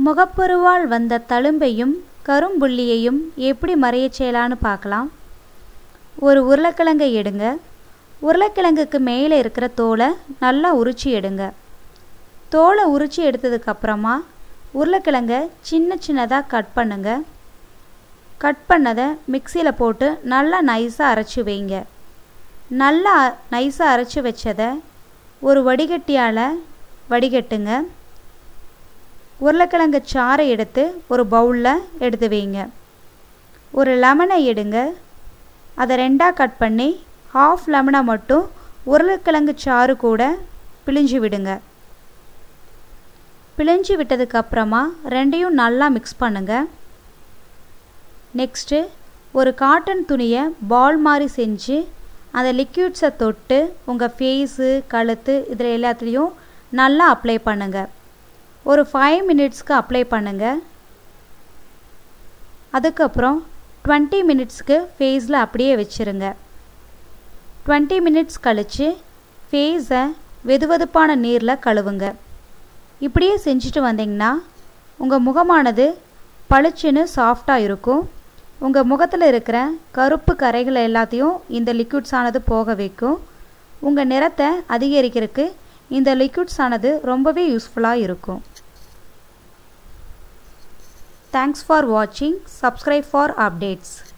முகப்பருவால் வந்த தழும்பையும் கரும்புள்ளியையும் எப்படி மறையச் செய்யலான்னு பார்க்கலாம் ஒரு உருளைக்கிழங்கை எடுங்க உருளைக்கிழங்குக்கு மேலே இருக்கிற தோலை நல்லா உரிச்சு எடுங்க தோலை உரிச்சு எடுத்ததுக்கப்புறமா உருளைக்கிழங்க சின்ன சின்னதாக கட் பண்ணுங்க கட் பண்ணதை மிக்சியில் போட்டு நல்லா நைஸாக அரைச்சி வைங்க நல்லா நைஸாக அரைச்சி வச்சதை ஒரு வடிகட்டியால் வடிகட்டுங்க உருளைக்கிழங்கு சாறை எடுத்து ஒரு பவுலில் எடுத்து வைங்க ஒரு லெமனை எடுங்க அதை ரெண்டாக கட் பண்ணி ஹாஃப் லெமனை மட்டும் உருளைக்கிழங்கு சாறு கூட பிழிஞ்சு விடுங்க பிழிஞ்சு விட்டதுக்கப்புறமா ரெண்டையும் நல்லா மிக்ஸ் பண்ணுங்கள் நெக்ஸ்ட்டு ஒரு காட்டன் துணியை பால் மாதிரி செஞ்சு அந்த லிக்யூட்ஸை தொட்டு உங்கள் ஃபேஸு கழுத்து இதில் எல்லாத்துலேயும் நல்லா அப்ளை பண்ணுங்கள் ஒரு ஃபைவ் மினிட்ஸ்க்கு அப்ளை பண்ணுங்கள் அதுக்கப்புறம் டுவெண்ட்டி மினிட்ஸ்க்கு ஃபேஸில் அப்படியே வச்சுருங்க டுவெண்ட்டி மினிட்ஸ் கழித்து ஃபேஸை வெதுவெதுப்பான நீரில் கழுவுங்க இப்படியே செஞ்சுட்டு வந்தீங்கன்னா உங்கள் முகமானது பளிச்சுன்னு சாஃப்டாக இருக்கும் உங்கள் முகத்தில் இருக்கிற கருப்பு கரைகள் எல்லாத்தையும் இந்த லிக்விட்ஸ் ஆனது போக வைக்கும் உங்கள் நிறத்தை அதிகரிக்கிறதுக்கு இந்த லிக்விட்ஸ் ஆனது ரொம்பவே யூஸ்ஃபுல்லாக இருக்கும் தேங்க்ஸ் ஃபார் வாட்சிங் சப்ஸ்கிரைப் ஃபார் அப்டேட்ஸ்